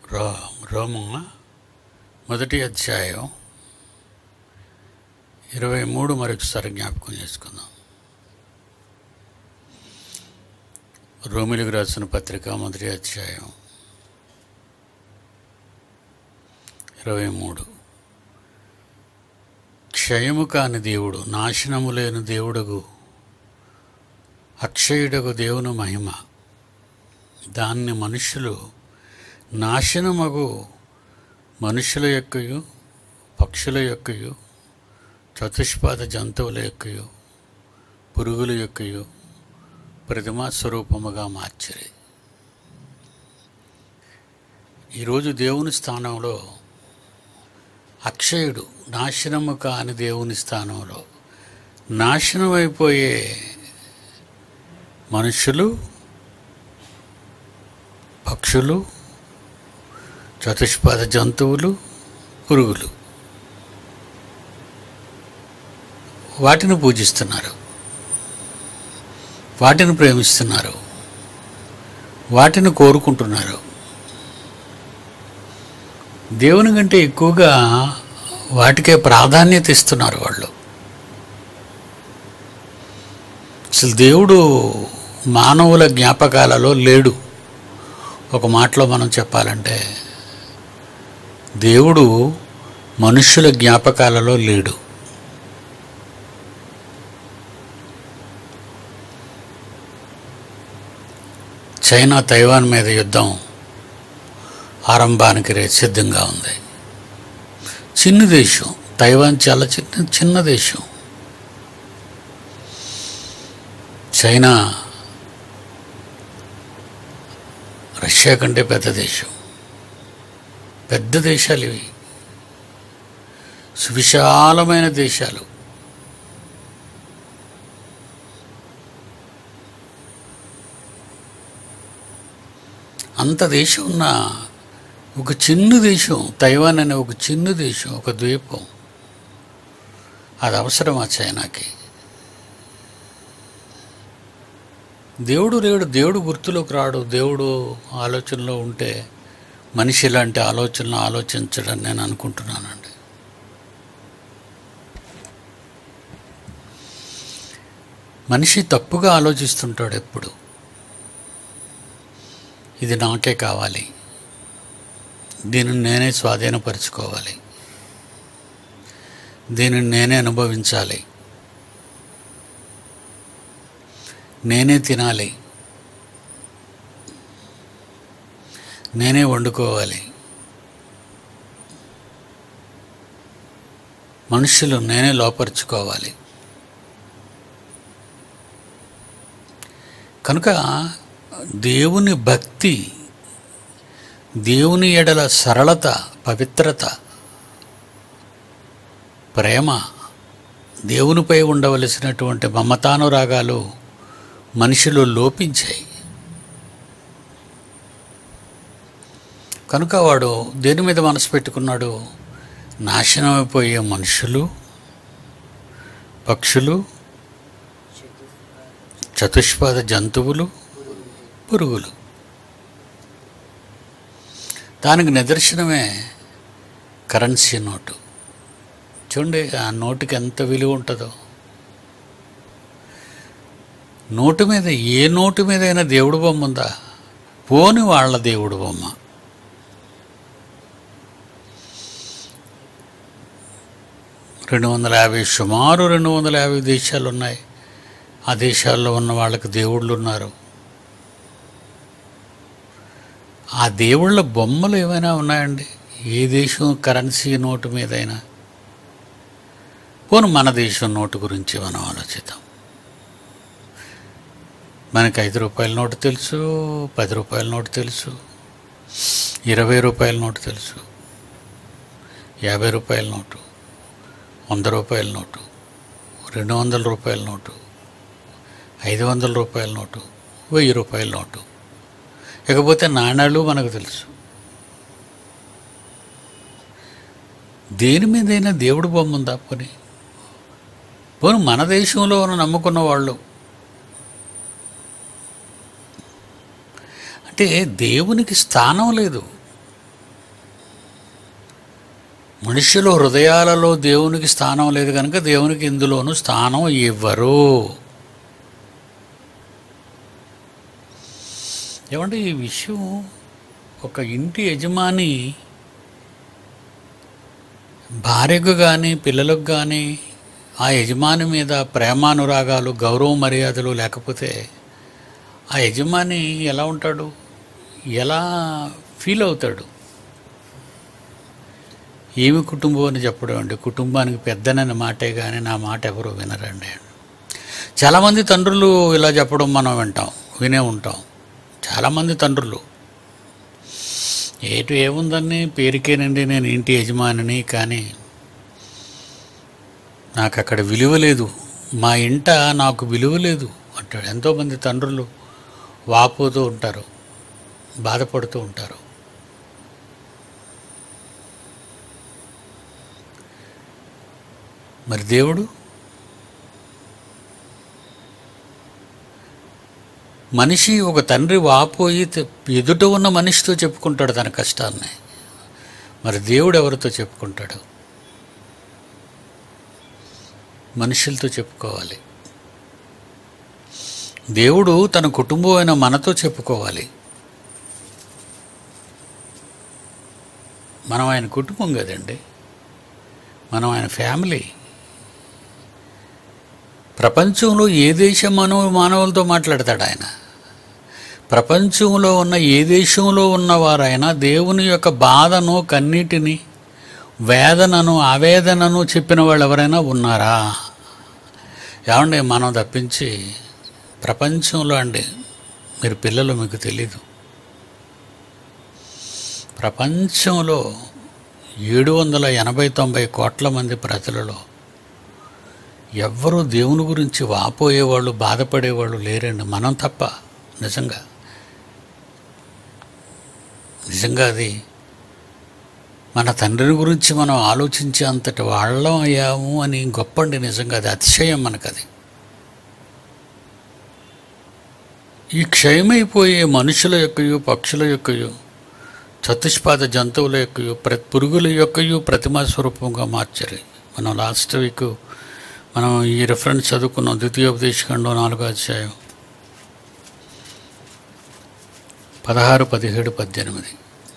రో రోమ మొదటి అధ్యాయం ఇరవై మూడు మరొకసారి జ్ఞాపకం చేసుకుందాం రోమిలకు రాసిన పత్రిక మొదటి అధ్యాయం ఇరవై మూడు క్షయము కాని దేవుడు నాశనము లేని దేవుడగు అక్షయుడగు దేవుని మహిమ దాన్ని మనుషులు నాశనమగు మనుషుల యొక్కయు పక్షుల యొక్కయు చతుష్పాద జంతువుల యొక్కయు పురుగుల యొక్కయు ప్రతిమా స్వరూపముగా మార్చిరి ఈరోజు దేవుని స్థానంలో అక్షయుడు నాశనము కాని దేవుని స్థానంలో నాశనం అయిపోయే మనుషులు పక్షులు చతుష్పాద జంతువులు పురుగులు వాటిని పూజిస్తున్నారు వాటిని ప్రేమిస్తున్నారు వాటిని కోరుకుంటున్నారు దేవుని కంటే ఎక్కువగా వాటికే ప్రాధాన్యత ఇస్తున్నారు వాళ్ళు అసలు దేవుడు మానవుల జ్ఞాపకాలలో లేడు ఒక మాటలో మనం చెప్పాలంటే దేవుడు మనుష్యుల జ్ఞాపకాలలో లేడు చైనా తైవాన్ మీద యుద్ధం ఆరంభానికి రే సిద్ధంగా ఉంది చిన్న దేశం తైవాన్ చాలా చిన్న చిన్న దేశం చైనా రష్యా కంటే పెద్ద దేశం పెద్ద దేశాలు ఇవి సువిశాలమైన దేశాలు అంత దేశం ఉన్న ఒక చిన్న దేశం తైవాన్ అనే ఒక చిన్న దేశం ఒక ద్వీపం అది అవసరమా చైనాకి దేవుడు లేడు దేవుడు గుర్తులోకి రాడు దేవుడు ఆలోచనలో ఉంటే మనిషి ఇలాంటి ఆలోచనలు ఆలోచించడని నేను అనుకుంటున్నానండి మనిషి తప్పుగా ఆలోచిస్తుంటాడు ఎప్పుడు ఇది నాకే కావాలి దీనిని నేనే స్వాధీనపరచుకోవాలి దీనిని నేనే అనుభవించాలి నేనే తినాలి నేనే వండుకోవాలి మనుషులు నేనే లోపరుచుకోవాలి కనుక దేవుని భక్తి దేవుని ఎడల సరళత పవిత్రత ప్రేమ దేవునిపై ఉండవలసినటువంటి మమతానురాగాలు మనిషిలో లోపించాయి కనుక వాడు దేని మీద మనసు పెట్టుకున్నాడు నాశనమైపోయే మనుషులు పక్షులు చతుష్పాద జంతువులు పురుగులు దానికి నిదర్శనమే కరెన్సీ నోటు చూడండి ఆ నోటుకి ఎంత విలువ ఉంటుందో నోటు మీద ఏ నోటు మీదైనా దేవుడు బొమ్మ ఉందా పోని వాళ్ళ దేవుడు బొమ్మ రెండు వందల యాభై సుమారు రెండు వందల యాభై దేశాలు ఉన్నాయి ఆ దేశాల్లో ఉన్న వాళ్ళకి దేవుళ్ళు ఉన్నారు ఆ దేవుళ్ళ బొమ్మలు ఏమైనా ఉన్నాయండి ఏ దేశం కరెన్సీ నోటు మీదైనా పోను మన దేశం నోటు గురించి మనం ఆలోచిద్దాం మనకి ఐదు రూపాయల నోటు తెలుసు పది రూపాయల నోటు తెలుసు ఇరవై రూపాయల నోటు తెలుసు యాభై రూపాయల నోటు వంద రూపాయల నోటు రెండు వందల రూపాయల నోటు ఐదు వందల రూపాయల నోటు వెయ్యి రూపాయల నోటు ఇకపోతే నాణ్యాలు మనకు తెలుసు దేని మీదైనా దేవుడు బొమ్మ ఉందా పోనీ పోనీ మన దేశంలో ఉన్న నమ్ముకున్న వాళ్ళు అంటే దేవునికి స్థానం లేదు మనుషుల హృదయాలలో దేవునికి స్థానం లేదు కనుక దేవునికి ఇందులోనూ స్థానం ఇవ్వరు ఏమంటే ఈ విషయం ఒక ఇంటి యజమాని భార్యకు కానీ పిల్లలకు కానీ ఆ యజమాని మీద ప్రేమానురాగాలు గౌరవ మర్యాదలు లేకపోతే ఆ యజమాని ఎలా ఉంటాడు ఎలా ఫీల్ అవుతాడు ఏమి కుటుంబం అని చెప్పడం అండి కుటుంబానికి పెద్దనని మాటే కానీ నా మాట ఎవరు వినరండి చాలామంది తండ్రులు ఇలా చెప్పడం మనం వింటాం వినే ఉంటాం చాలామంది తండ్రులు ఏటు ఏముందని పేరుకేనండి నేను ఇంటి యజమానిని కానీ నాకు అక్కడ విలువ లేదు మా ఇంట నాకు విలువ లేదు అంటాడు ఎంతోమంది తండ్రులు వాపోతూ ఉంటారు బాధపడుతూ ఉంటారు మరి దేవుడు మనిషి ఒక తండ్రి వాపోయి తె- ఎదుట ఉన్న మనిషితో చెప్పుకుంటాడు తన కష్టాన్ని మరి దేవుడు ఎవరితో చెప్పుకుంటాడు మనుషులతో చెప్పుకోవాలి దేవుడు తన కుటుంబమైన మనతో చెప్పుకోవాలి మనం ఆయన కుటుంబం కదండి మనం ఆయన ఫ్యామిలీ ప్రపంచంలో ఏ దేశం మానవ మానవులతో మాట్లాడతాడు ఆయన ప్రపంచంలో ఉన్న ఏ దేశంలో ఉన్నవారైనా దేవుని యొక్క బాధను కన్నీటిని వేదనను ఆవేదనను చెప్పిన వాళ్ళు ఎవరైనా ఉన్నారా ఏమండి మనం తప్పించి ప్రపంచంలో అండి మీరు పిల్లలు మీకు తెలీదు ప్రపంచంలో ఏడు వందల ఎనభై తొంభై కోట్ల మంది ప్రజలలో ఎవ్వరూ దేవుని గురించి వాపోయేవాళ్ళు బాధపడేవాళ్ళు లేరండి మనం తప్ప నిజంగా నిజంగా అది మన తండ్రిని గురించి మనం ఆలోచించే అంతటి వాళ్ళం అయ్యాము అని గొప్పండి నిజంగా అది అతిశయం మనకది ఈ క్షయమైపోయే మనుషుల యొక్కయు పక్షుల యొక్కయు చతుష్పాద జంతువుల యొక్కయు ప్ర పురుగుల యొక్కయు ప్రతిమా స్వరూపంగా మార్చారు మనం లాస్ట్ వీక్ మనం ఈ రెఫరెన్స్ చదువుకున్నాం ద్వితీయోపదేశఖండం నాలుగో అధ్యాయం పదహారు పదిహేడు పద్దెనిమిది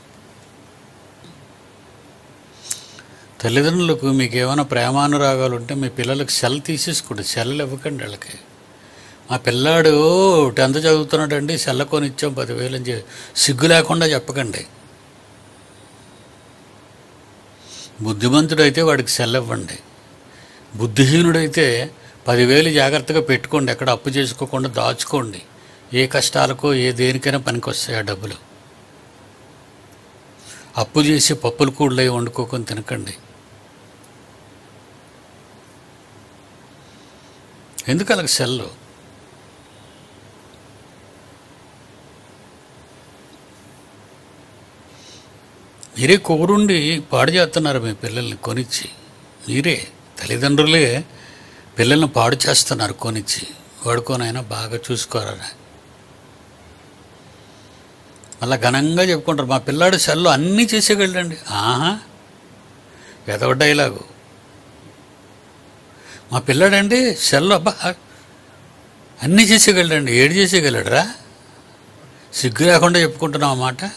తల్లిదండ్రులకు మీకు ఏమైనా ప్రేమానురాగాలు ఉంటే మీ పిల్లలకు సెల్ తీసేసుకోండి సెల్ ఇవ్వకండి వాళ్ళకి మా పిల్లాడు టెన్త్ చదువుతున్నాడండి సెల్ కొని ఇచ్చాం పదివేలు అని చెప్పి సిగ్గు లేకుండా చెప్పకండి బుద్ధిమంతుడైతే వాడికి సెల్ ఇవ్వండి బుద్ధిహీనుడైతే పదివేలు జాగ్రత్తగా పెట్టుకోండి ఎక్కడ అప్పు చేసుకోకుండా దాచుకోండి ఏ కష్టాలకో ఏ దేనికైనా పనికొస్తాయి ఆ డబ్బులు అప్పు చేసి పప్పులు కూడలై వండుకోకొని తినకండి ఎందుకు అలాగ సెల్లు మీరే కోరుండి పాడు చేస్తున్నారు మీ పిల్లల్ని కొనిచ్చి మీరే తల్లిదండ్రులే పిల్లల్ని పాడు చేస్తున్నారు కొనిచ్చి వాడుకోనైనా బాగా చూసుకోరని మళ్ళా ఘనంగా చెప్పుకుంటారు మా పిల్లాడు సెల్లో అన్నీ చేసేయగలండి ఆహా ఎదవ డైలాగు మా పిల్లాడండి సెల్లో అబ్బా అన్నీ చేసేయగలడండి ఏడు చేసేయగలడరా సిగ్గు లేకుండా చెప్పుకుంటున్నాం ఆ మాట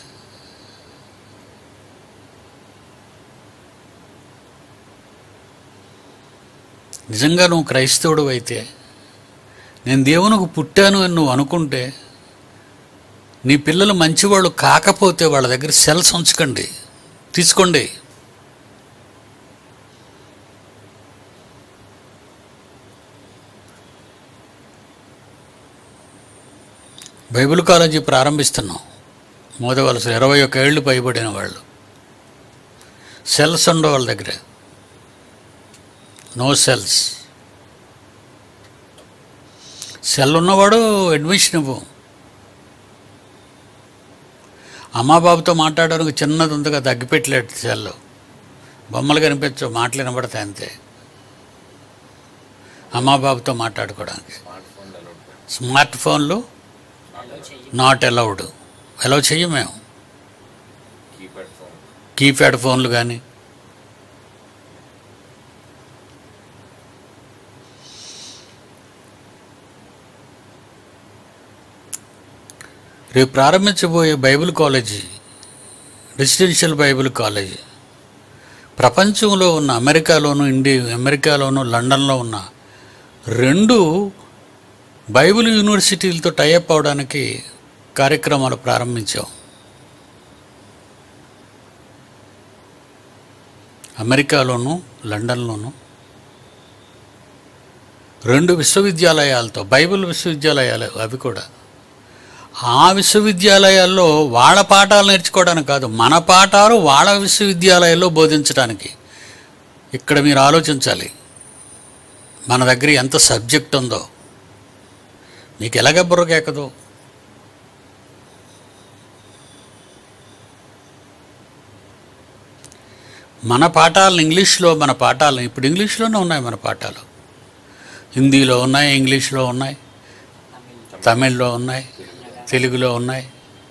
నిజంగా నువ్వు క్రైస్తవుడు అయితే నేను దేవునికి పుట్టాను అని నువ్వు అనుకుంటే నీ పిల్లలు మంచివాళ్ళు కాకపోతే వాళ్ళ దగ్గర సెల్స్ ఉంచకండి తీసుకోండి బైబిల్ కాలేజీ ప్రారంభిస్తున్నాం మోదవలస ఇరవై ఒక్క ఏళ్ళు పైబడిన వాళ్ళు సెల్స్ ఉండవు వాళ్ళ దగ్గర నో సెల్స్ సెల్ ఉన్నవాడు అడ్మిషన్ ఇవ్వు అమ్మా బాబుతో మాట్లాడడానికి చిన్నది ఉందిగా తగ్గిపెట్టలేడు సెల్ బొమ్మలు కనిపించవు మాటలు వినబడతాయి అంతే అమ్మా బాబుతో మాట్లాడుకోవడానికి స్మార్ట్ ఫోన్లు నాట్ అలౌడ్ అలౌ చెయ్యం మేము కీప్యాడ్ ఫోన్లు కానీ రేపు ప్రారంభించబోయే Bible college residential Bible college ప్రపంచంలో ఉన్న అమెరికాలోను ఇండియా అమెరికాలోను లండన్లో ఉన్న రెండు బైబిల్ యూనివర్సిటీలతో టైఅప్ అవడానికి కార్యక్రమాలు ప్రారంభించాం అమెరికాలోను లండన్లోను రెండు విశ్వవిద్యాలయాలతో బైబిల్ విశ్వవిద్యాలయాలు అవి కూడా ఆ విశ్వవిద్యాలయాల్లో వాళ్ళ పాఠాలు నేర్చుకోవడానికి కాదు మన పాఠాలు వాళ్ళ విశ్వవిద్యాలయాల్లో బోధించడానికి ఇక్కడ మీరు ఆలోచించాలి మన దగ్గర ఎంత సబ్జెక్ట్ ఉందో మీకు ఎలాగ బుర్రకెక్కదు మన పాఠాలను ఇంగ్లీష్లో మన పాఠాలు ఇప్పుడు ఇంగ్లీష్లోనే ఉన్నాయి మన పాఠాలు హిందీలో ఉన్నాయి ఇంగ్లీష్లో ఉన్నాయి తమిళ్లో ఉన్నాయి తెలుగులో ఉన్నాయి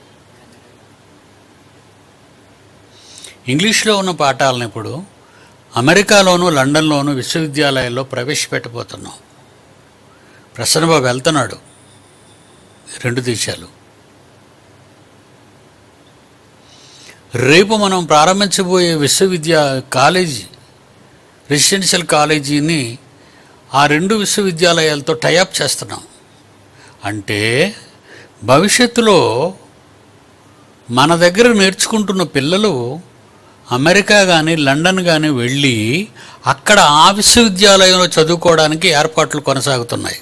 ఇంగ్లీష్లో ఉన్న పాఠాలను ఇప్పుడు అమెరికాలోను లండన్లోను విశ్వవిద్యాలయాల్లో ప్రవేశపెట్టబోతున్నాం ప్రసన్నబాబు వెళ్తున్నాడు రెండు దేశాలు రేపు మనం ప్రారంభించబోయే విశ్వవిద్యా కాలేజీ రెసిడెన్షియల్ కాలేజీని ఆ రెండు విశ్వవిద్యాలయాలతో టైఅప్ చేస్తున్నాం అంటే భవిష్యత్తులో మన దగ్గర నేర్చుకుంటున్న పిల్లలు అమెరికా కానీ లండన్ కానీ వెళ్ళి అక్కడ ఆ విశ్వవిద్యాలయంలో చదువుకోవడానికి ఏర్పాట్లు కొనసాగుతున్నాయి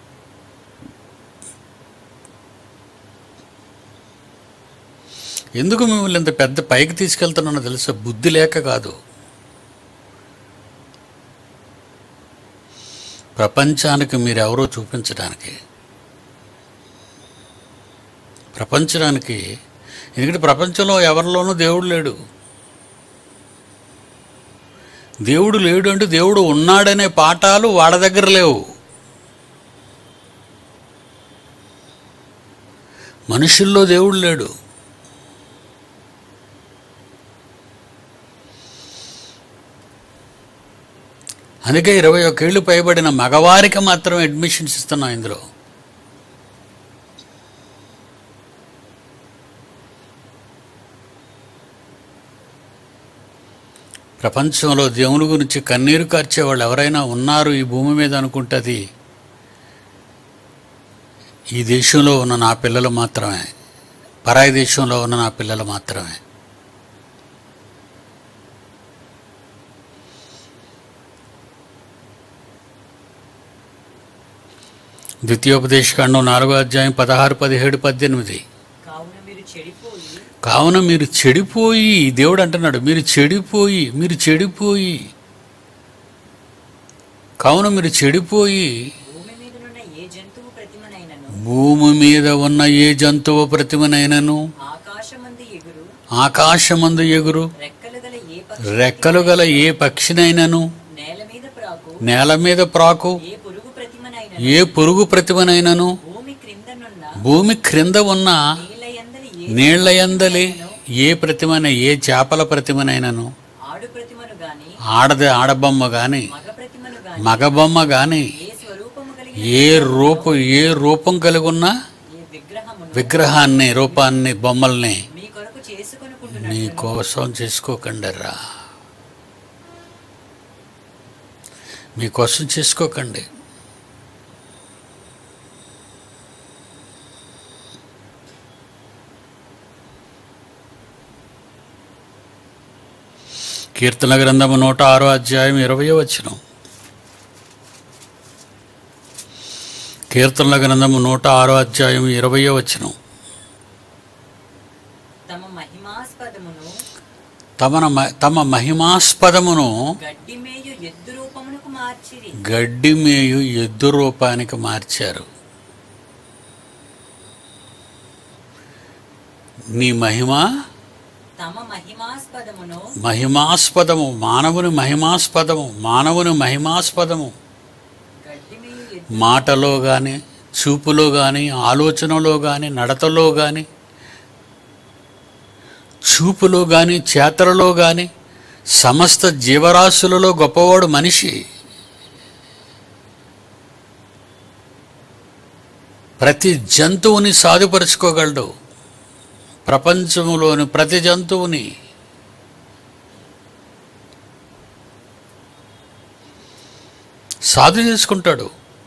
ఎందుకు మిమ్మల్ని ఇంత పెద్ద పైకి తీసుకెళ్తున్నానో తెలుసా బుద్ధి లేక కాదు ప్రపంచానికి మీరెవరో చూపించడానికి ప్రపంచానికి ఎందుకంటే ప్రపంచంలో ఎవరిలోనూ దేవుడు లేడు దేవుడు లేడు అంటే దేవుడు ఉన్నాడనే పాఠాలు వాళ్ళ దగ్గర లేవు మనుషుల్లో దేవుడు లేడు అందుకే ఇరవై ఒకేళ్ళు పైబడిన మగవారికి మాత్రం అడ్మిషన్స్ ఇస్తున్నాం ఇందులో ప్రపంచంలో దేవుని గురించి కన్నీరు కార్చే వాళ్ళు ఎవరైనా ఉన్నారు ఈ భూమి మీద అనుకుంటుంది ఈ దేశంలో ఉన్న నా పిల్లలు మాత్రమే పరాయి దేశంలో ఉన్న నా పిల్లలు మాత్రమే ద్వితీయోపదేశకాండం నాలుగో అధ్యాయం పదహారు పదిహేడు పద్దెనిమిది కావున మీరు చెడిపోయి కావున మీరు చెడిపోయి దేవుడు అంటున్నాడు మీరు చెడిపోయి మీరు చెడిపోయి కావున మీరు చెడిపోయి భూమి మీదనున్న ఏ జంతువు ప్రతిమనైనను భూమి మీద ఉన్న ఏ జంతువు ప్రతిమనైనను ఆకాశమందు ఎగురు ఆకాశమందు ఎగురు రెక్కలు గల ఏ పక్షి రెక్కలు గల ఏ పక్షినైనను నేల మీద ప్రాకు నేల మీద ప్రాకు ఏ పురుగు ప్రతిమనైనను ఏ పురుగు ప్రతిమనైనను భూమి క్రిందనున్న భూమి క్రింద ఉన్న నీళ్ళ యందలి ఏ నీళ్ల యందలి ఏ ప్రతిమన ఏ చేపల ప్రతిమనైనను ఆడు ప్రతిమను గాని ఆడది ఆడబొమ్మ గాని మగ ప్రతిమను గాని మగబొమ్మ గాని ఏ స్వరూపము కలిగిన ఏ రూపం ఏ రూపం కలిగి ఉన్న ఏ విగ్రహమును విగ్రహాన్ని రూపాన్ని బొమ్మల్ని మీ కొరకు నీ చేసుకొనుకుంటున్నట్టు కోసం చేసుకోకండి రా మీకోసం చేసుకోకండి కీర్తన గ్రంథము నూట ఆరో అధ్యాయం ఇరవయో వచ్చిన కీర్తనల గ్రంథము నూట ఆరో అధ్యాయం ఇరవయో వచ్చినం తమ మహిమాస్పదమును తమన మ- తమ మహిమాస్పదమును గడ్డి మేయు ఎద్దు రూపమునకు మార్చిరి గడ్డి మేయు ఎద్దు రూపానికి మార్చారు నీ మహిమ తమ మహిమాస్పదమును మహిమాస్పదము మానవుని మహిమాస్పదము మానవుని మహిమాస్పదము గడ్డి మేయు ఎద్దు మాటలో కానీ చూపులో కానీ ఆలోచనలో కానీ నడతలో కానీ చూపులో కానీ చేతలలో కానీ సమస్త జీవరాశులలో గొప్పవాడు మనిషి ప్రతి జంతువుని సాధుపరుచుకోగలడు ప్రపంచంలోని ప్రతి జంతువుని సాధు చేసుకుంటాడు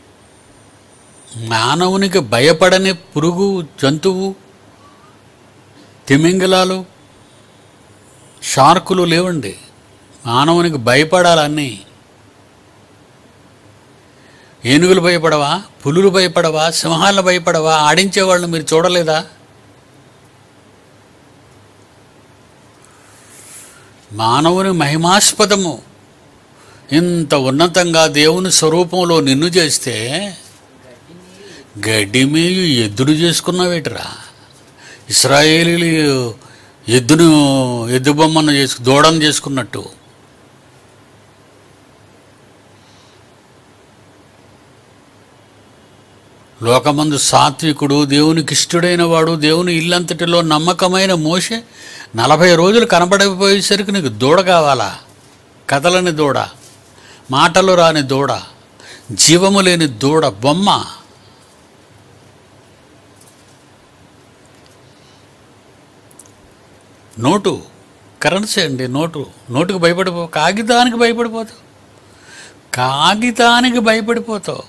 మానవునికి భయపడని పురుగు జంతువు తిమింగలాలు షార్కులు లేవండి మానవునికి భయపడాలన్నీ ఏనుగులు భయపడవా పులులు భయపడవా సింహాలు భయపడవా ఆడించే వాళ్ళని మీరు చూడలేదా మానవుని మహిమాస్పదము ఇంత ఉన్నతంగా దేవుని స్వరూపంలో నిన్ను చేస్తే గడ్డి మేయు ఎద్దుడు చేసుకున్నావేటిరా ఇస్రాయేలీలు ఎద్దును ఎద్దు బొమ్మను చేసుకు దూడను చేసుకున్నట్టు లోకమందు సాత్వికుడు దేవునికి ఇష్టడైన వాడు దేవుని ఇల్లంతటిలో నమ్మకమైన మోషే నలభై రోజులు కనబడకపోయేసరికి నీకు దూడ కావాలా కథలని దూడ మాటలు రాని దూడ జీవము లేని దూడ బొమ్మ నోటు కరెన్సీ అండి నోటు నోటుకు భయపడిపో కాగితానికి భయపడిపోతావు కాగితానికి భయపడిపోతావు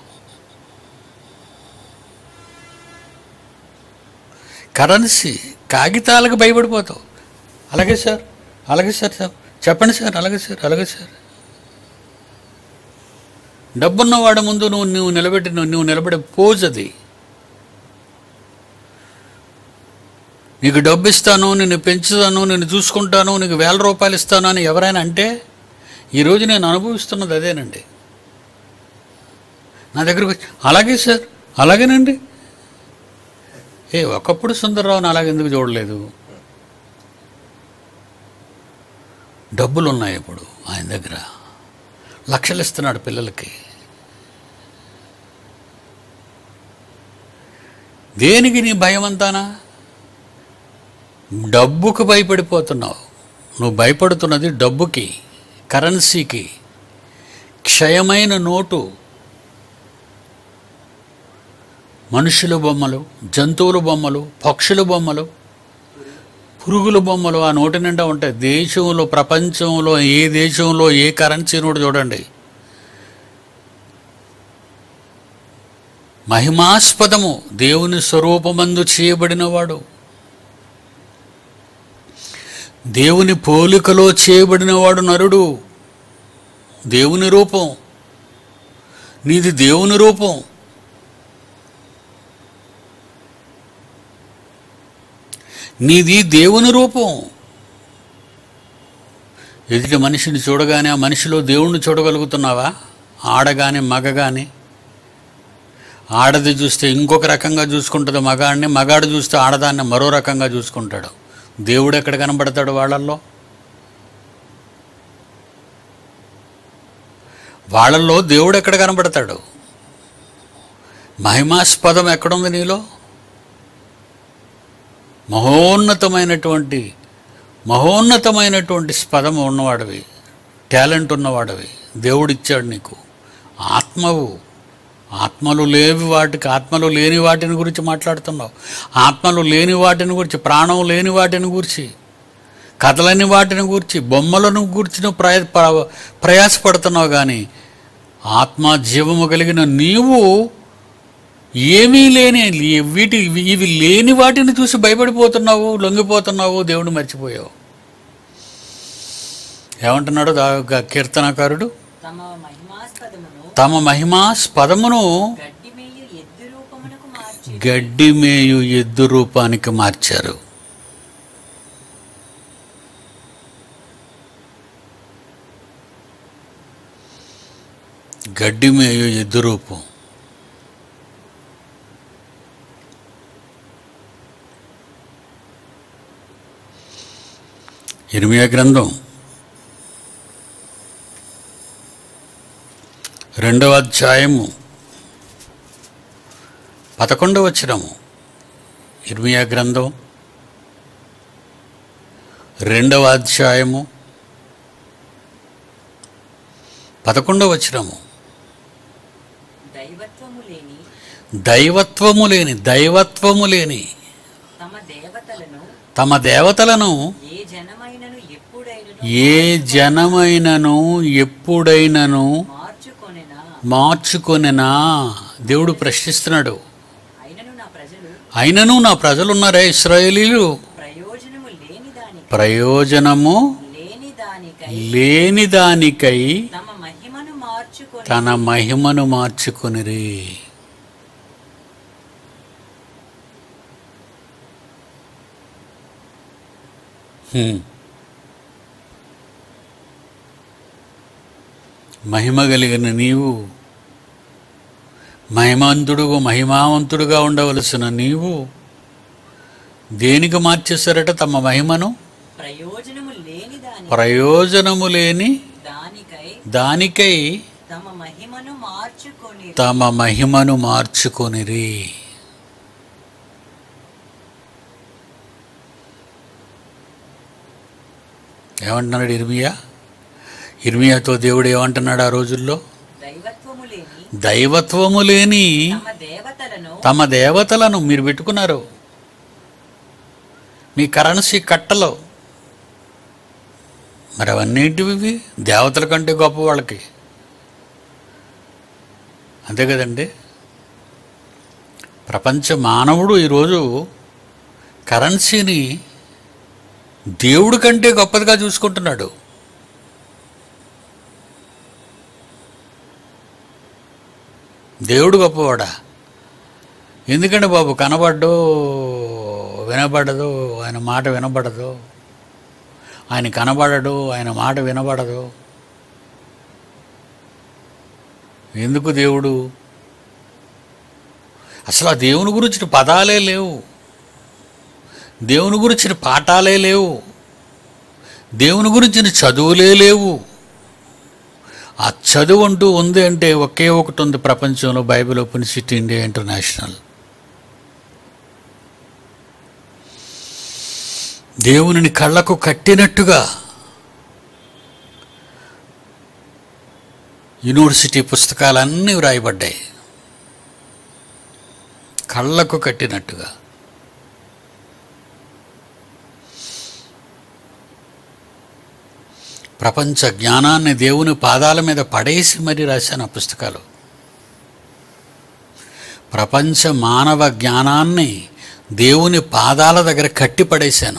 కరెన్సీ కాగితాలకు భయపడిపోతావు అలాగే సార్ అలాగే సార్ సార్ చెప్పండి సార్ అలాగే సార్ అలాగే సార్ డబ్బున్నవాడి ముందు నువ్వు నువ్వు నిలబెట్టిన నువ్వు నిలబడే పోజ్ అది నీకు డబ్బు ఇస్తాను నిన్ను పెంచుతాను నిన్ను చూసుకుంటాను నీకు వేల రూపాయలు ఇస్తాను అని ఎవరైనా అంటే ఈరోజు నేను అనుభవిస్తున్నది అదేనండి నా దగ్గరకు వచ్చి అలాగే సార్ అలాగేనండి ఏ ఒకప్పుడు సుందరరావుని అలాగెందుకు చూడలేదు డబ్బులు ఉన్నాయి ఇప్పుడు ఆయన దగ్గర లక్షలు ఇస్తున్నాడు పిల్లలకి దేనికి నీ భయం అంతానా డబ్బుకు భయపడిపోతున్నావు నువ్వు భయపడుతున్నది డబ్బుకి కరెన్సీకి క్షయమైన నోటు మనుషుల బొమ్మలు జంతువుల బొమ్మలు పక్షుల బొమ్మలు పురుగుల బొమ్మలు ఆ నోటి నిండా ఉంటాయి దేశంలో ప్రపంచంలో ఏ దేశంలో ఏ కరెన్సీ నోటు చూడండి మహిమాస్పదము దేవుని స్వరూపమందు చేయబడినవాడు దేవుని పోలికలో చేయబడినవాడు నరుడు దేవుని రూపం నీది దేవుని రూపం నీది దేవుని రూపం ఎదుటి మనిషిని చూడగానే ఆ మనిషిలో దేవుణ్ణి చూడగలుగుతున్నావా ఆడగాని మగగాని ఆడది చూస్తే ఇంకొక రకంగా చూసుకుంటుంది మగాడిని మగాడు చూస్తే ఆడదాన్ని మరో రకంగా చూసుకుంటాడు దేవుడు ఎక్కడ కనబడతాడు వాళ్ళల్లో వాళ్ళల్లో దేవుడు ఎక్కడ కనబడతాడు మహిమాస్పదం ఎక్కడుంది నీలో మహోన్నతమైనటువంటి మహోన్నతమైనటువంటి స్పదం ఉన్నవాడివి టాలెంట్ ఉన్నవాడివి దేవుడిచ్చాడు నీకు ఆత్మవు ఆత్మలు లేవి వాటికి ఆత్మలు లేని వాటిని గురించి మాట్లాడుతున్నావు ఆత్మలు లేని వాటిని గురించి ప్రాణం లేని వాటిని గురించి కథలని వాటిని గురించి బొమ్మలను గురించి నువ్వు ప్రయ ప్ర- ప్రయాసపడుతున్నావు కానీ ఆత్మ జీవము కలిగిన నీవు ఏమీ లేని వీటి ఇవి లేని వాటిని చూసి భయపడిపోతున్నావు లొంగిపోతున్నావు దేవుడు మర్చిపోయావు ఏమంటున్నాడు దా కీర్తనకారుడు తమ మహిమాస్పదమును తమ మహిమాస్పదమును గడ్డి మేయు ఎద్దు రూపమునకు మార్చి గడ్డి మేయు ఎద్దు రూపానికి మార్చారు గడ్డి మేయు ఎద్దు రూపం ఇర్మియా గ్రంథం రెండవ అధ్యాయము పదకొండవ వచనము ఇర్మియా గ్రంథం రెండవ అధ్యాయము పదకొండవ వచనము దైవత్వము లేని దైవత్వము లేని దైవత్వము లేని తమ దేవతలను తమ దేవతలను ఏ జనమైనను ఎప్పుడైనను ఏ జనమైనను ఎప్పుడైనను మార్చుకొనెనా మార్చుకొనెనా దేవుడు ప్రశ్నిస్తున్నాడు అయినను నా ప్రజలు అయినను నా ప్రజలున్నారే ఇస్రాయేలీలు ప్రయోజనము లేని దానికి ప్రయోజనము లేని దానికై లేని దానికై తమ మహిమను మార్చుకొని తన మహిమను మార్చుకొనిరి హ్మ్. మహిమ కలిగిన నీవు మహిమాంతుడు మహిమావంతుడుగా ఉండవలసిన నీవు దేనికి మార్చేశారట తమ మహిమను ప్రయోజనము లేని దాని ప్రయోజనము లేని దానికై దానికై తమ మహిమను మార్చుకొని తమ మహిమను మార్చుకొనిరి ఏమంటున్నాడు ఇర్మియా ఇర్మియాతో దేవుడు ఏమంటున్నాడు ఆ రోజుల్లో దైవత్వము లేని దైవత్వము లేని తమ దేవతలను తమ దేవతలను మీరు పెట్టుకున్నారు మీ కరెన్సీ కట్టలో మరి అవన్నింటివి ఇవి దేవతల కంటే గొప్ప వాళ్ళకి అంతే కదండి ప్రపంచ మానవుడు ఈరోజు కరెన్సీని దేవుడి కంటే గొప్పదిగా చూసుకుంటున్నాడు దేవుడు గొప్పవాడా ఎందుకంటే బాబు కనబడ్డు వినబడదు ఆయన మాట వినబడదు ఆయన కనబడడు ఆయన మాట వినబడదు ఎందుకు దేవుడు అసలు ఆ దేవుని గురించిన పదాలే లేవు దేవుని గురించిన పాఠాలే లేవు దేవుని గురించిన చదువులే లేవు ఆ చదువు అంటూ ఉంది అంటే ఒకే ఒకటి ఉంది ప్రపంచంలో Bible open city India international దేవునిని కళ్ళకు కట్టినట్టుగా యూనివర్సిటీ పుస్తకాలన్నీ వ్రాయబడ్డాయి కళ్ళకు కట్టినట్టుగా ప్రపంచ జ్ఞానాన్ని దేవుని పాదాల మీద పడేసి మరీ రాశాను ఆ పుస్తకాలు ప్రపంచ మానవ జ్ఞానాన్ని దేవుని పాదాల దగ్గర కట్టి పడేశాను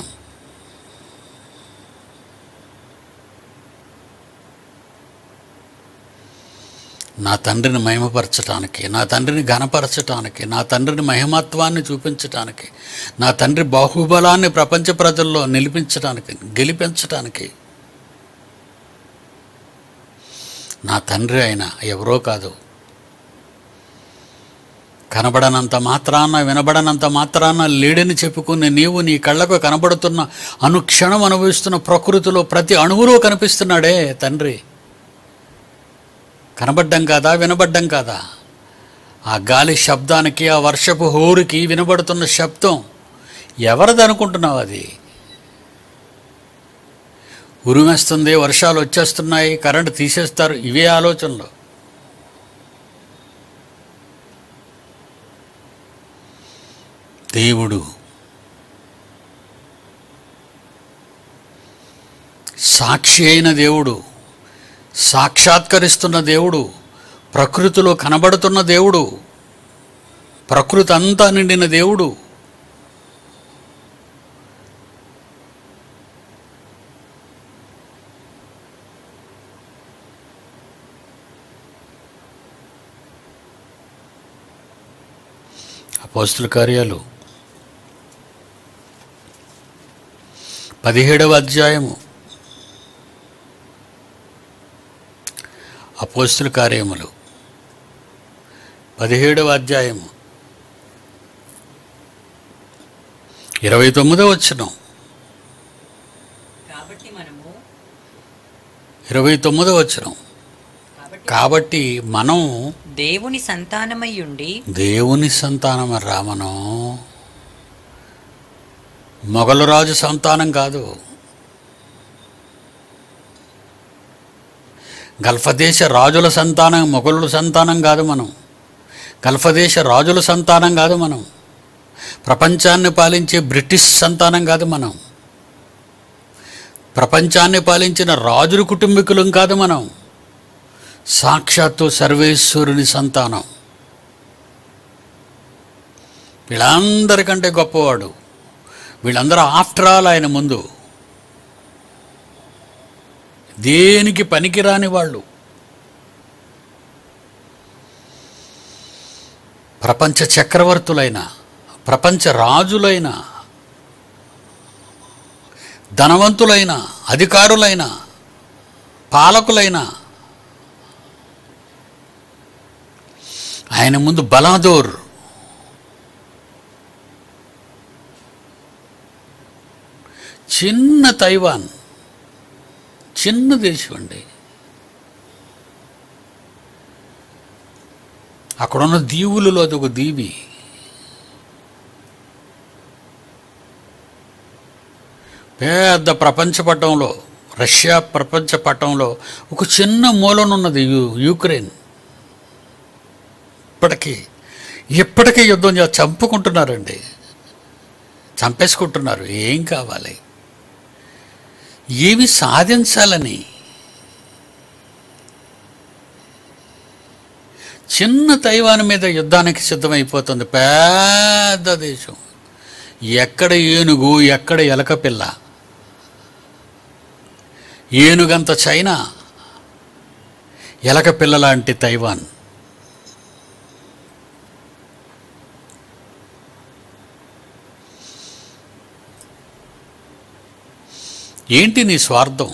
నా తండ్రిని మహిమపరచటానికి నా తండ్రిని ఘనపరచటానికి నా తండ్రిని మహిమత్వాన్ని చూపించటానికి నా తండ్రి బాహుబలాన్ని ప్రపంచ ప్రజల్లో నిలిపించటానికి గెలిపించటానికి నా తండ్రి ఆయన ఎవరో కాదు కనబడనంత మాత్రాన వినబడనంత మాత్రాన లేడని చెప్పుకునే నీవు నీ కళ్ళకు కనబడుతున్న అనుక్షణం అనుభవిస్తున్న ప్రకృతిలో ప్రతి అణువులో కనిపిస్తున్నాడే తండ్రి కనబడ్డం కాదా వినబడ్డం కాదా ఆ గాలి శబ్దానికి ఆ వర్షపు హోరుకి వినబడుతున్న శబ్దం ఎవరిది అనుకుంటున్నావు అది ఉరిమేస్తుంది వర్షాలు వచ్చేస్తున్నాయి కరెంటు తీసేస్తారు ఇవే ఆలోచనలు దేవుడు సాక్షి అయిన దేవుడు సాక్షాత్కరిస్తున్న దేవుడు ప్రకృతిలో కనబడుతున్న దేవుడు ప్రకృతి అంతా నిండిన దేవుడు అపోస్తుల కార్యాలు పదిహేడవ అధ్యాయము అపోస్తుల కార్యములు పదిహేడవ అధ్యాయము ఇరవై తొమ్మిదవ వచ్చినాం కాబట్టి మనము ఇరవై తొమ్మిదవ వచ్చినాం కాబట్టి కాబట్టి మనం దేవుని సంతానమై ఉండి దేవుని సంతానం రా మనం మొఘలు రాజు సంతానం కాదు గల్ఫదేశ రాజుల సంతానం మొఘలుల సంతానం కాదు మనం గల్ఫదేశ రాజుల సంతానం కాదు మనం ప్రపంచాన్ని పాలించే బ్రిటిష్ సంతానం కాదు మనం ప్రపంచాన్ని పాలించిన రాజుల కుటుంబీకులం కాదు మనం సాక్షాత్తు సర్వేశ్వరుని సంతానం వీళ్ళందరికంటే గొప్పవాడు వీళ్ళందరూ ఆఫ్టర్ ఆల్ ఆయన ముందు దేనికి పనికిరాని వాళ్ళు ప్రపంచ చక్రవర్తులైన ప్రపంచ రాజులైన ధనవంతులైన అధికారులైన పాలకులైన ఆయన ముందు బలాదోర్ చిన్న తైవాన్ చిన్న దేశం అండి అక్కడున్న దీవులలో అది ఒక దీవి పెద్ద ప్రపంచ పటంలో రష్యా ప్రపంచ పటంలో ఒక చిన్న మూలనున్నది యు యూక్రెయిన్ ఇప్పటికీ ఇప్పటికీ యుద్ధం చే- చంపుకుంటున్నారండి చంపేసుకుంటున్నారు ఏం కావాలి ఏమి సాధించాలని చిన్న తైవాన్ మీద యుద్ధానికి సిద్ధమైపోతుంది పెద్ద దేశం ఎక్కడ ఏనుగు ఎక్కడ ఎలక పిల్ల ఏనుగంత చైనా ఎలక పిల్ల లాంటి తైవాన్ ఏంటి నీ స్వార్థం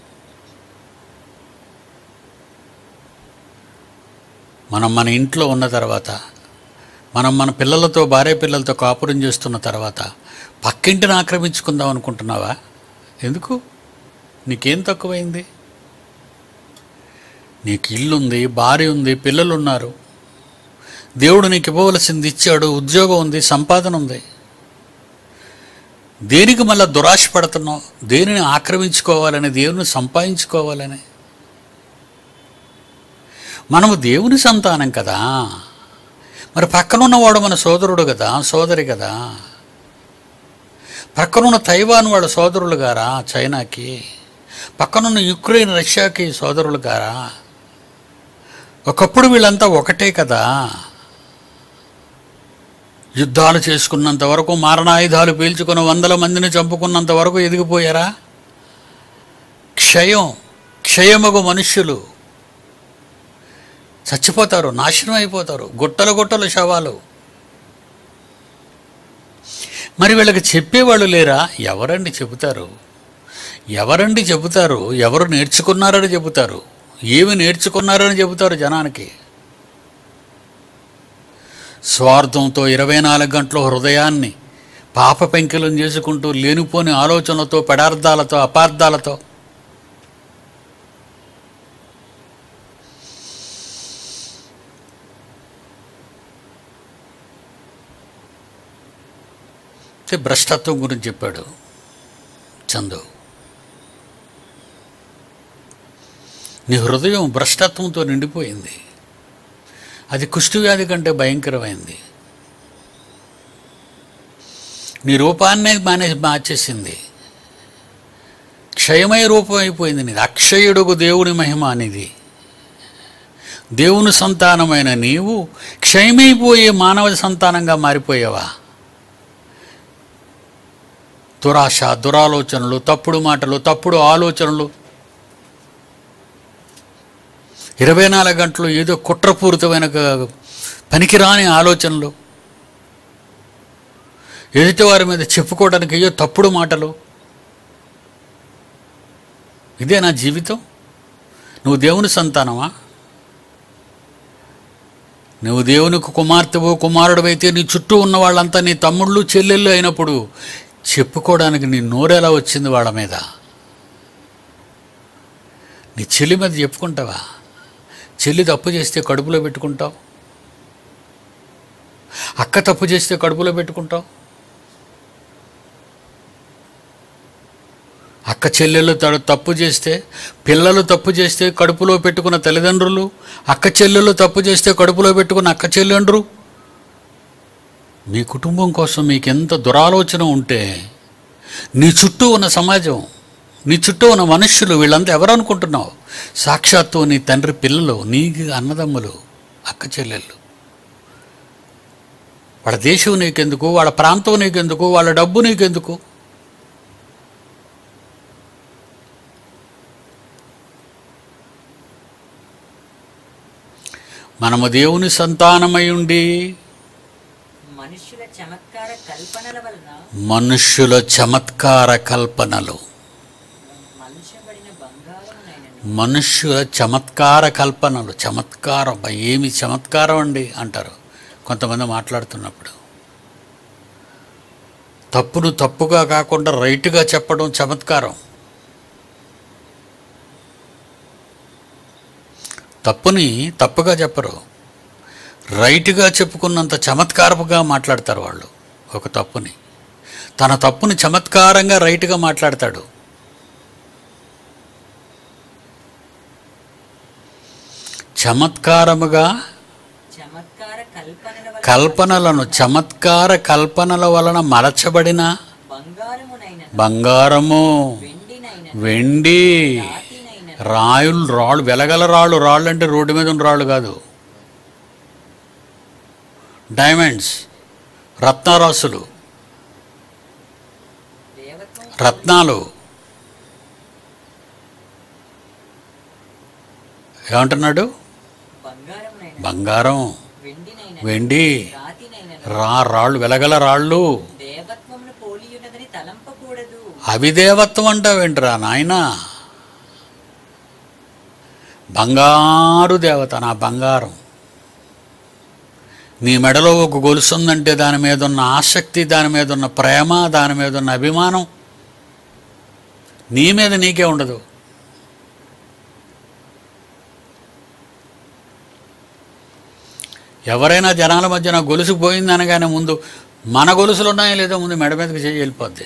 మనం మన ఇంట్లో ఉన్న తర్వాత మనం మన పిల్లలతో భార్య పిల్లలతో కాపురం చేస్తున్న తర్వాత పక్కింటిని ఆక్రమించుకుందాం అనుకుంటున్నావా ఎందుకు నీకేం తక్కువైంది నీకు ఇల్లు ఉంది భార్య ఉంది పిల్లలు ఉన్నారు దేవుడు నీకు ఇవ్వవలసింది ఇచ్చాడు ఉద్యోగం ఉంది సంపాదన ఉంది దేనికి మళ్ళా దురాశ పడుతున్నావు దేనిని ఆక్రమించుకోవాలని దేవుని సంపాదించుకోవాలని మనము దేవుని సంతానం కదా మరి పక్కనున్నవాడు మన సోదరుడు కదా సోదరి కదా పక్కనున్న తైవాన్ వాళ్ళ సోదరులు గారా చైనాకి పక్కనున్న యుక్రెయిన్ రష్యాకి సోదరులు గారా ఒకప్పుడు వీళ్ళంతా ఒకటే కదా యుద్ధాలు చేసుకున్నంత వరకు మారణాయుధాలు పీల్చుకుని వందల మందిని చంపుకున్నంత వరకు ఎదిగిపోయారా క్షయం క్షయమగు మనుష్యులు చచ్చిపోతారు నాశనం అయిపోతారు గుట్టలు గుట్టలు శవాలు మరి వీళ్ళకి చెప్పేవాళ్ళు లేరా ఎవరండి చెబుతారు ఎవరండి చెబుతారు ఎవరు నేర్చుకున్నారని చెబుతారు ఏమి నేర్చుకున్నారని చెబుతారు జనానికి స్వార్థంతో ఇరవై నాలుగు గంటల హృదయాన్ని పాప పెంకిలం చేసుకుంటూ లేనిపోని ఆలోచనలతో పెడార్థాలతో అపార్థాలతో అంటే భ్రష్టత్వం గురించి చెప్పాడు చందు నీ హృదయం భ్రష్టత్వంతో నిండిపోయింది అది కుష్ఠవ్యాధి కంటే భయంకరమైంది నీ రూపాన్నే మానే మార్చేసింది క్షయమయ రూపం అయిపోయింది నీది అక్షయుడుగు దేవుని మహిమ అనేది దేవుని సంతానమైన నీవు క్షయమైపోయే మానవ సంతానంగా మారిపోయావా దురాశ దురాలోచనలు తప్పుడు మాటలు తప్పుడు ఆలోచనలు ఇరవై నాలుగు గంటలు ఏదో కుట్రపూరితమైన గ- పనికిరాని ఆలోచనలు ఎదుటివారి మీద చెప్పుకోవడానికి ఏదో తప్పుడు మాటలు ఇదే నా జీవితం నువ్వు దేవుని సంతానమా నువ్వు దేవునికి కుమార్తెవో కుమారుడు అయితే నీ చుట్టూ ఉన్న వాళ్ళంతా నీ తమ్ముళ్ళు చెల్లెళ్ళు అయినప్పుడు చెప్పుకోవడానికి నీ నోరెలా వచ్చింది వాళ్ళ మీద నీ చెల్లి మీద చెప్పుకుంటావా చెల్లి తప్పు చేస్తే కడుపులో పెట్టుకుంటావు అక్క తప్పు చేస్తే కడుపులో పెట్టుకుంటావు అక్క చెల్లెళ్ళు త- తప్పు చేస్తే పిల్లలు తప్పు చేస్తే కడుపులో పెట్టుకున్న తల్లిదండ్రులు అక్క చెల్లెళ్ళు తప్పు చేస్తే కడుపులో పెట్టుకున్న అక్క చెల్లెండ్రు మీ కుటుంబం కోసం మీకు ఎంత దురాలోచన ఉంటే నీ చుట్టూ ఉన్న సమాజం నీ చుట్టూ ఉన్న మనుష్యులు వీళ్ళంతా ఎవరు అనుకుంటున్నావు సాక్షాత్తు నీ తండ్రి పిల్లలు నీ అన్నదమ్ములు అక్క చెల్లెళ్ళు వాళ్ళ దేశం నీకెందుకు వాళ్ళ ప్రాంతం నీకెందుకు వాళ్ళ డబ్బు నీకెందుకు మనము దేవుని సంతానమై ఉండి మనుష్యుల చమత్కార కల్పనల వలన మనుష్యుల చమత్కార కల్పనలు మలుచబడిన బంగారమునైనను మనుష్యుల చమత్కార కల్పనలు చమత్కారం అబ్బా, ఏమి చమత్కారం అండి అంటారు కొంతమంది మాట్లాడుతున్నప్పుడు తప్పును తప్పుగా కాకుండా రైట్గా చెప్పడం చమత్కారం తప్పుని తప్పుగా చెప్పరు రైట్గా చెప్పుకున్నంత చమత్కారపుగా మాట్లాడతారు వాళ్ళు ఒక తప్పుని తన తప్పుని చమత్కారంగా రైట్గా మాట్లాడతాడు చమత్కారముగా చమత్కార కల్పనల వలన కల్పనలను చమత్కార కల్పనల వలన మలచబడిన బంగారమునైనను బంగారము వెండినైనను వెండి రాతినైనను రాయులు రాళ్ళు వెలగల రాళ్ళు రాళ్ళు అంటే రోడ్డు మీద ఉన్న రాళ్ళు కాదు డైమండ్స్ రత్నరాసులు దేవత్వం రత్నాలు ఏమంటున్నాడు బంగారమునైన బంగారం వెండినైన వెండి రాతినైనను రా రాళ్ళు వెలగల రాళ్ళు దేవత్వమును పోలియున్నదని తలంపకూడదు అవిదేవత్వం అంటావేంట్రా నాయనా బంగారు దేవత నా బంగారం నీ మెడలో ఒక గొలుసు ఉందంటే దాని మీద ఉన్న ఆసక్తి దాని మీద ఉన్న ప్రేమ దాని మీద ఉన్న అభిమానం నీ మీద నీకే ఉండదు ఎవరైనా జనాల మధ్య నా గొలుసు పోయింది అనగానే ముందు మన గొలుసులు ఉన్నాయో లేదో ముందు మెడ మీదకి చేయి వెళ్ళిపోద్ది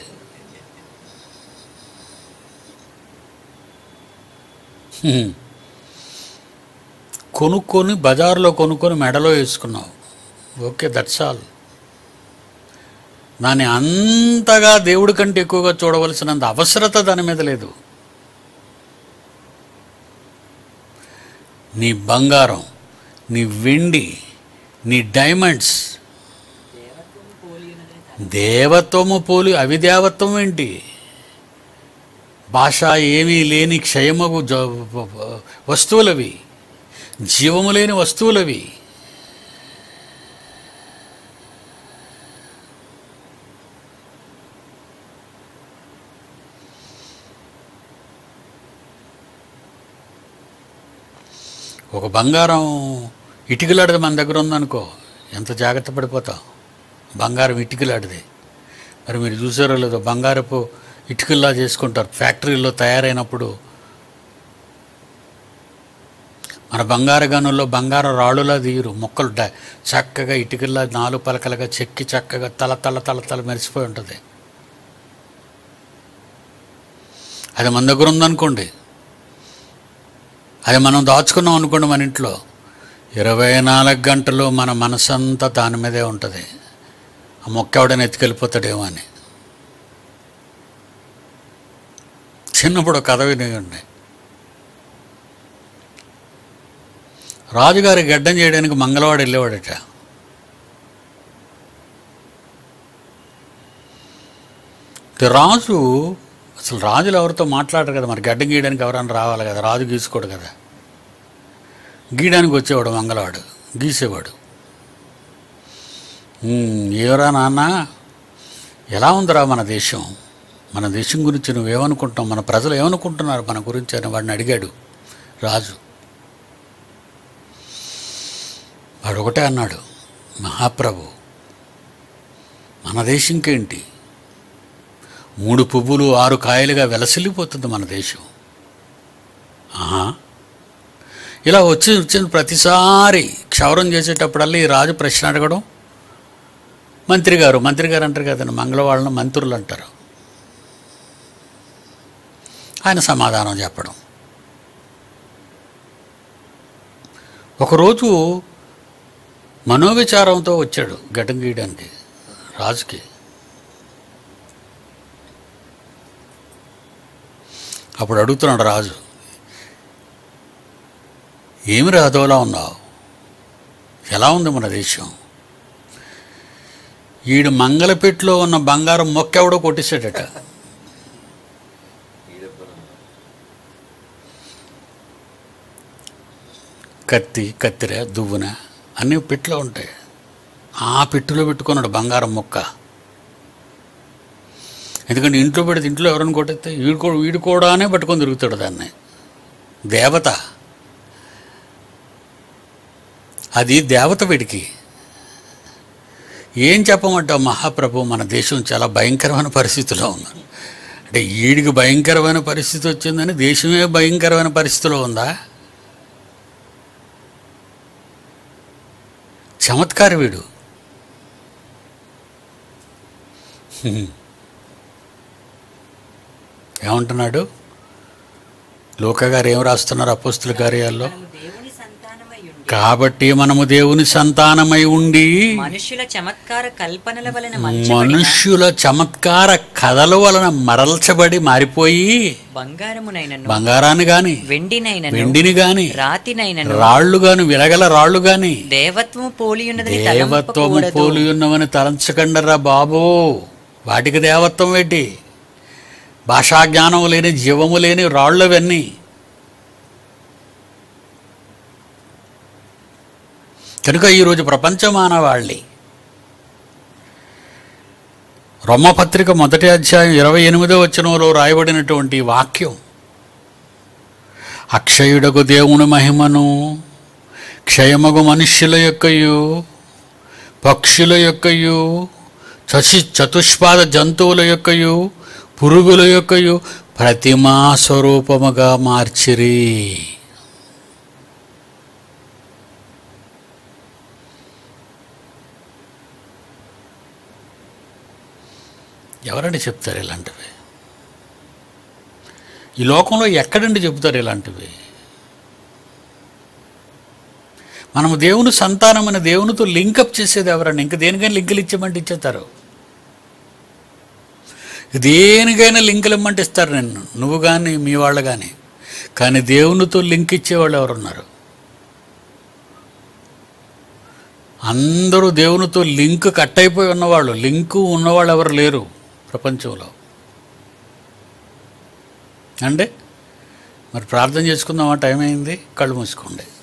హ్మ్. కొనుక్కొని బజార్లో కొనుక్కొని మెడలో వేసుకున్నావు ఓకే దట్స్ ఆల్ దాన్ని అంతగా దేవుడి కంటే ఎక్కువగా చూడవలసినంత అవసరత దాని మీద లేదు నీ బంగారం నీ వెండి నీ డైమండ్స్ దేవత్వము పోలియున్నదని దేవత్వము పోలి అవిదేవత్వం ఏంటి భాష ఏమీ లేని క్షయమగు జ- వస్తువులవి జీవము లేని వస్తువులవి ఒక బంగారం ఇటుకలాడిది మన దగ్గర ఉందనుకో ఎంత జాగ్రత్త పడిపోతాం బంగారం ఇటుకలాడిది మరి మీరు చూసారో లేదో బంగారపు ఇటుకల్లా చేసుకుంటారు ఫ్యాక్టరీలో తయారైనప్పుడు మన బంగారు గనుల్లో బంగారం రాళ్ళులా తీయరు మొక్కలు డ- చక్కగా ఇటుకల్లా నాలుగు పలకలుగా చెక్కి చక్కగా తల తల తల తల మెరిసిపోయి ఉంటుంది అది మన దగ్గర ఉందనుకోండి అది మనం దాచుకున్నాం అనుకోండి మన ఇంట్లో ఇరవై నాలుగు గంటలు మన మనసంతా దాని మీదే ఉంటుంది ఆ మొక్క ఎవడైనా ఎత్తుకెళ్ళిపోతాడేమో అని చిన్నప్పుడు ఒక కథ వినేయండి రాజుగారి గడ్డం చేయడానికి మంగళవాడు వెళ్ళేవాడట ఇక రాజు అసలు రాజులు ఎవరితో మాట్లాడరు కదా మరి గడ్డం గీయడానికి ఎవరైనా రావాలి కదా రాజు గీసుకోడు కదా గీయడానికి వచ్చేవాడు మంగళవాడు గీసేవాడు "ఉమ్, ఏవరా నాన్న ఎలా ఉందిరా మన దేశం మన దేశం గురించి నువ్వేమనుకుంటున్నావు మన ప్రజలు ఏమనుకుంటున్నారు మన గురించి అని వాడిని అడిగాడు రాజు వాడు ఒకటే అన్నాడు మహాప్రభు మన దేశంకేంటి మూడు పువ్వులు ఆరు కాయలుగా వెలసిల్లిపోతుంది మన దేశం ఆహా ఇలా వచ్చి వచ్చిన ప్రతిసారి క్షౌరం చేసేటప్పుడల్లా ఈ రాజు ప్రశ్న అడగడం మంత్రి గారు మంత్రి గారు అంటారు కదండి మంగళవాళ్ళను మంత్రులు అంటారు ఆయన సమాధానం చెప్పడం ఒకరోజు మనోవిచారంతో వచ్చాడు ఘటం గీయడానికి రాజుకి అప్పుడు అడుగుతున్నాడు రాజు ఏమి రాదోలా ఉన్నావు ఎలా ఉంది మన దేశం ఈడు మంగళపెట్టులో ఉన్న బంగారం మొక్కెవడో కొట్టేశాడట కత్తి కత్తిర దువ్వున అన్నీ పెట్టులో ఉంటాయి ఆ పెట్టులో పెట్టుకున్నాడు బంగారం మొక్క ఎందుకంటే ఇంట్లో పెడితే ఇంట్లో ఎవరైనా కొట్టేస్తే వీడు కూడా వీడు కూడానే పట్టుకొని తిరుగుతాడు దాన్ని దేవత అది దేవత వీడికి ఏం చెప్పమంటావు మహాప్రభు మన దేశం చాలా భయంకరమైన పరిస్థితిలో ఉంది అంటే ఈడికి భయంకరమైన పరిస్థితి వచ్చిందని దేశమే భయంకరమైన పరిస్థితిలో ఉందా చమత్కారి వీడు హ్మ్. ఏమంటున్నాడు లోక గారు ఏం రాస్తున్నారు అపోస్తుల కార్యాల్లో మనము దేవుని సంతానమై ఉండి కాబట్టి మనము దేవుని సంతానమై ఉండి మనుషుల చమత్కార కల్పనల వలన మలచబడిన మనుష్యుల చమత్కార కథల వలన మరల్చబడి మారిపోయి బంగారమునైనను బంగారాన్ని గాని వెండినైనను వెండిని గాని రాతినైనను రాళ్ళు గాని విరగల రాళ్ళు గాని దేవత్వము పోలియున్నదని దేవత్వము తలంపకూడదు పోలి ఉన్నవని తలంచకండరా బాబు వాటికి దేవత్వం ఏంటి భాషా జ్ఞానం లేని జీవము లేని రాళ్ళు అవన్నీ కనుక ఈరోజు ప్రపంచ మానవాళి రొమ్మపత్రిక మొదటి అధ్యాయం ఇరవై ఎనిమిదో వచనంలో రాయబడినటువంటి వాక్యం అక్షయుడకు దేవుని మహిమను క్షయమగు మనుష్యుల యొక్కయు పక్షుల యొక్కయు చసి చతుష్పాద జంతువుల యొక్కయు పురుగుల యొక్కయు ప్రతిమా స్వరూపముగా మార్చిరి ఎవరండి చెప్తారు ఇలాంటివి ఈ లోకంలో ఎక్కడండి చెబుతారు ఇలాంటివి మనము దేవుని సంతానమైన దేవునితో లింకప్ చేసేది ఎవరండి ఇంకా దేనికైనా లింకులు ఇచ్చామంటే ఇచ్చేస్తారు దేనికైనా లింకులు ఇమ్మంటే ఇస్తారు నిన్ను నువ్వు కానీ మీ వాళ్ళు కానీ కానీ దేవునితో లింక్ ఇచ్చేవాళ్ళు ఎవరున్నారు అందరూ దేవునితో లింక్ కట్ అయిపోయి ఉన్నవాళ్ళు లింకు ఉన్నవాళ్ళు ఎవరు లేరు ప్రపంచంలో అంటే మరి ప్రార్థన చేసుకుందామా టైం అయింది కళ్ళు మూసుకోండి